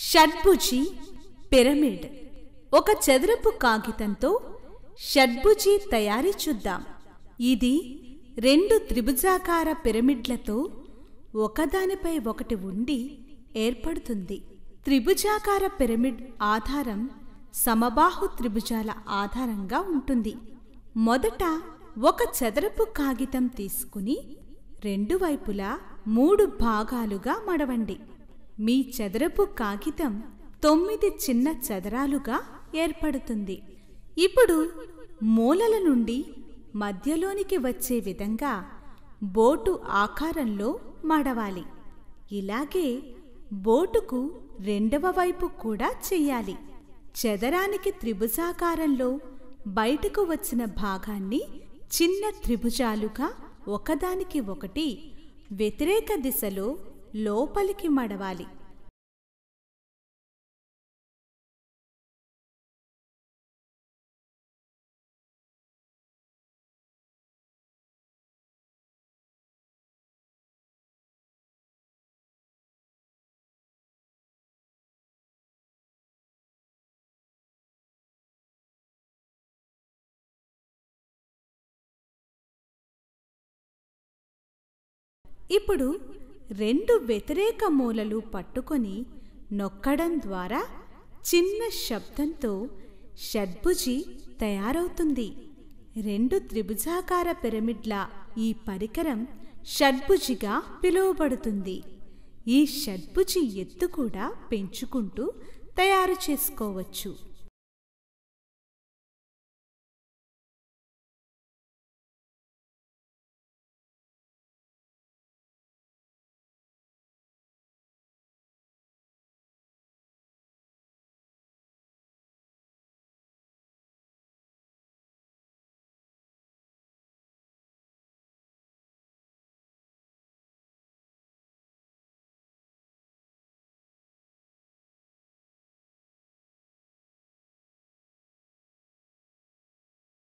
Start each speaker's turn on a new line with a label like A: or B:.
A: షడ్భుజి pyramid ఒక చదరపు కాగితంతో షడ్భుజి తయారీ చూద్దాం ఇది రెండు త్రిభుజాకార పిరమిడ్లతో ఒకదానిపై ఒకటి ఉండి ఏర్పడుతుంది త్రిభుజాకార పిరమిడ్ ఆధారం సమబాహు త్రిభుజాల ఆధారంగా ఉంటుంది మొదట ఒక చదరపు కాగితం తీసుకుని రెండు వైపులా మూడు భాగాలుగా మడవండి మీ చదరపు కాగితం తొమ్మిది చిన్న చదరాలుగా ఏర్పడుతుంది ఇప్పుడు మూలల నుండి మధ్యలోనికి వచ్చే విధంగా బోటు ఆకారంలో మడవాలి ఇలాగే బోటుకు రెండవ వైపు కూడా చెయ్యాలి చదరానికి త్రిభుజాకారంలో బయటకు వచ్చిన భాగాన్ని చిన్న త్రిభుజాలుగా ఒకదానికి ఒకటి వ్యతిరేక దిశలో లోపలికి మడవాలి ఇప్పుడు రెండు వ్యతిరేక మూలలు పట్టుకొని నొక్కడం ద్వారా చిన్న శబ్దంతో షడ్భుజి తయారవుతుంది రెండు త్రిభుజాకార పిరమిడ్ల ఈ పరికరం షడ్భుజిగా పిలువబడుతుంది ఈ షడ్భుజి ఎత్తు కూడా పెంచుకుంటూ తయారు చేసుకోవచ్చు